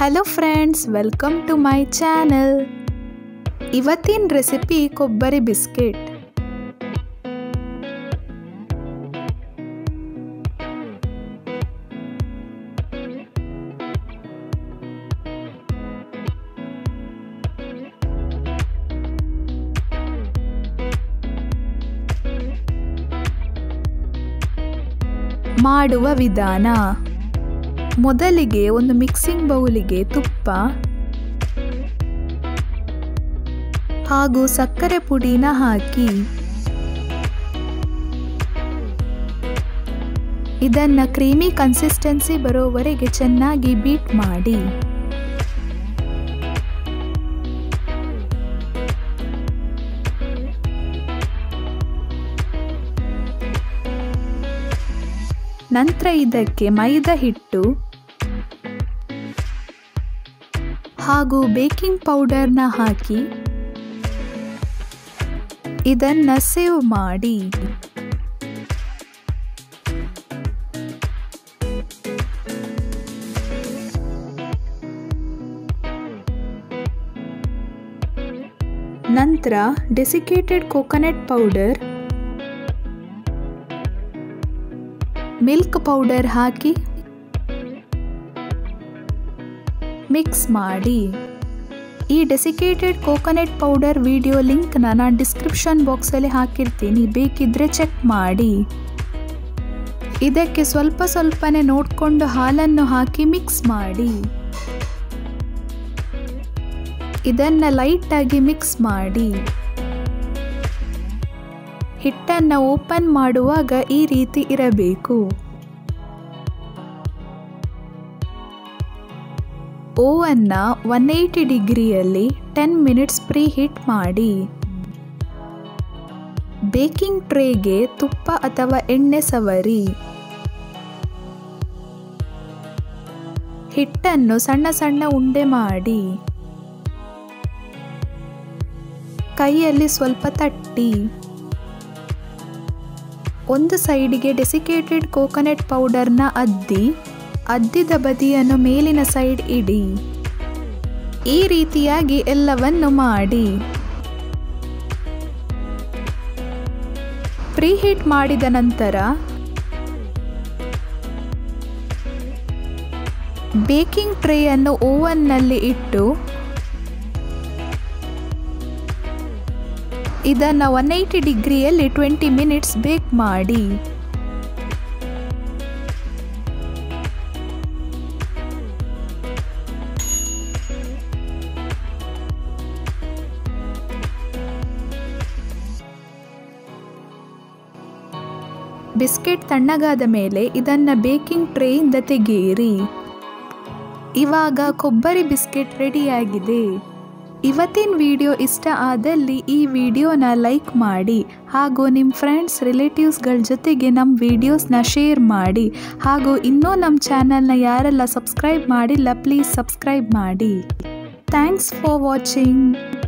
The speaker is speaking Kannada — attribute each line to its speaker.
Speaker 1: hello friends welcome to my channel ಇವತ್ತಿನ ರೆಸಿಪಿ ಕೊಬ್ಬರಿ ಬಿಸ್ಕೆಟ್ ಮಾಡುವ ವಿಧಾನ ಮೊದಲಿಗೆ ಒಂದು ಮಿಕ್ಸಿಂಗ್ ಬೌಲಿಗೆ ತುಪ್ಪ ಹಾಗೂ ಸಕ್ಕರೆ ಪುಡಿನ ಹಾಕಿ ಇದನ್ನ ಕ್ರೀಮಿ ಕನ್ಸಿಸ್ಟೆನ್ಸಿ ಬರೋವರೆಗೆ ಚೆನ್ನಾಗಿ ಬೀಟ್ ಮಾಡಿ ನಂತರ ಇದಕ್ಕೆ ಮೈದಾ ಹಿಟ್ಟು ಹಾಗೂ ಬೇಕಿಂಗ್ ಪೌಡರ್ನ ಹಾಕಿ ಇದನ್ನ ಸೇವ್ ಮಾಡಿ ನಂತರ desiccated coconut powder milk powder ಹಾಕಿ ಮಿಕ್ಸ್ ಮಾಡಿ ಈ ಡೆಸಿಕೇಟೆಡ್ ಕೋಕೋನಟ್ ಪೌಡರ್ ವಿಡಿಯೋ ಲಿಂಕ್ನ ನಾನು ಡಿಸ್ಕ್ರಿಪ್ಷನ್ ಬಾಕ್ಸಲ್ಲಿ ಹಾಕಿರ್ತೀನಿ ಬೇಕಿದ್ರೆ ಚೆಕ್ ಮಾಡಿ ಇದಕ್ಕೆ ಸ್ವಲ್ಪ ಸ್ವಲ್ಪನೇ ನೋಡಿಕೊಂಡು ಹಾಲನ್ನು ಹಾಕಿ ಮಿಕ್ಸ್ ಮಾಡಿ ಇದನ್ನು ಲೈಟಾಗಿ ಮಿಕ್ಸ್ ಮಾಡಿ ಹಿಟ್ಟನ್ನು ಓಪನ್ ಮಾಡುವಾಗ ಈ ರೀತಿ ಇರಬೇಕು ಓವನ್ನ ಒನ್ ಏಯ್ಟಿ ಡಿಗ್ರಿಯಲ್ಲಿ ಟೆನ್ ಮಿನಿಟ್ಸ್ ಪ್ರೀ ಹೀಟ್ ಮಾಡಿ ಬೇಕಿಂಗ್ ಟ್ರೇಗೆ ತುಪ್ಪ ಅಥವಾ ಎಣ್ಣೆ ಸವರಿ ಹಿಟ್ಟನ್ನು ಸಣ್ಣ ಸಣ್ಣ ಉಂಡೆ ಮಾಡಿ ಕೈಯಲ್ಲಿ ಸ್ವಲ್ಪ ತಟ್ಟಿ ಒಂದು ಸೈಡಿಗೆ ಡೆಸಿಕೇಟೆಡ್ ಕೋಕೋನಟ್ ಪೌಡರ್ನ ಅದ್ದಿ ಅದ್ದಿದ ಬದಿಯನ್ನು ಮೇಲಿನ ಸೈಡ್ ಇಡಿ ಈ ರೀತಿಯಾಗಿ ಎಲ್ಲವನ್ನು ಮಾಡಿ ಪ್ರೀಹೀಟ್ ಮಾಡಿದ ನಂತರ ಬೇಕಿಂಗ್ ಟ್ರೇಯನ್ನು ಓವನ್ನಲ್ಲಿ ಇಟ್ಟು ಇದನ್ನು ಒನ್ ಏಯ್ಟಿ ಡಿಗ್ರಿಯಲ್ಲಿ ಟ್ವೆಂಟಿ ಮಿನಿಟ್ಸ್ ಬೇಕ್ ಮಾಡಿ ಬಿಸ್ಕೆಟ್ ತಣ್ಣಗಾದ ಮೇಲೆ ಇದನ್ನು ಬೇಕಿಂಗ್ ಟ್ರೇಯಿಂದ ತೆಗೆಯಿರಿ ಇವಾಗ ಕೊಬ್ಬರಿ ಬಿಸ್ಕೆಟ್ ರೆಡಿಯಾಗಿದೆ ಇವತ್ತಿನ ವಿಡಿಯೋ ಇಷ್ಟ ಆದಲ್ಲಿ ಈ ವಿಡಿಯೋನ ಲೈಕ್ ಮಾಡಿ ಹಾಗೂ ನಿಮ್ಮ ಫ್ರೆಂಡ್ಸ್ ರಿಲೇಟಿವ್ಸ್ಗಳ ಜೊತೆಗೆ ನಮ್ಮ ವಿಡಿಯೋಸ್ನ ಶೇರ್ ಮಾಡಿ ಹಾಗೂ ಇನ್ನೂ ನಮ್ಮ ಚಾನಲ್ನ ಯಾರೆಲ್ಲ ಸಬ್ಸ್ಕ್ರೈಬ್ ಮಾಡಿಲ್ಲ ಪ್ಲೀಸ್ ಸಬ್ಸ್ಕ್ರೈಬ್ ಮಾಡಿ ಥ್ಯಾಂಕ್ಸ್ ಫಾರ್ ವಾಚಿಂಗ್